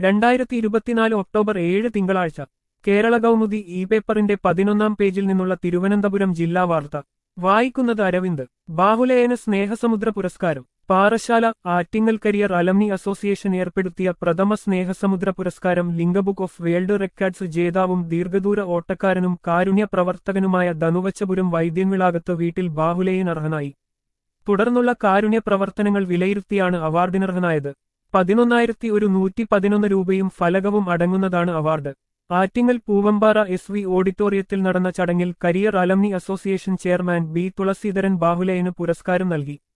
രണ്ടായിരത്തി ഇരുപത്തിനാല് ഒക്ടോബർ ഏഴ് തിങ്കളാഴ്ച കേരള കൗമുദി ഇ പേപ്പറിന്റെ പതിനൊന്നാം പേജിൽ നിന്നുള്ള തിരുവനന്തപുരം ജില്ലാ വാർത്ത വായിക്കുന്നത് അരവിന്ദ് ബാഹുലേയന് സ്നേഹസമുദ്ര പുരസ്കാരം Parassala Attingal career alumni association ഏർപ്പെടുത്തിയ പ്രഥമ സ്നേഹസമുദ്ര പുരസ്കാരം ലിംഗബുക്ക് ഓഫ് വേൾഡ് റെക്കോർഡ്സ് ജേതാവും ദീർഘദൂര ഓട്ടക്കാരനും കാരുണ്യ പ്രവർത്തകനുമായ ധനുവച്ചപുരം വൈദ്യൻവിളാകത്ത് വീട്ടിൽ ബാഹുലേയൻ അർഹനായി തുടർന്നുള്ള കാരുണ്യ പ്രവർത്തനങ്ങൾ വിലയിരുത്തിയാണ് അവാർഡിനർഹനായത് പതിനൊന്നായിരത്തി ഒരു നൂറ്റി പതിനൊന്ന് രൂപയും ഫലകവും അടങ്ങുന്നതാണ് award Attingal Poovampara S V ഓഡിറ്റോറിയത്തിൽ നടന്ന ചടങ്ങിൽ career alumni association chairman B Thulaseedharan ബാഹുലേയന് പുരസ്കാരം നൽകി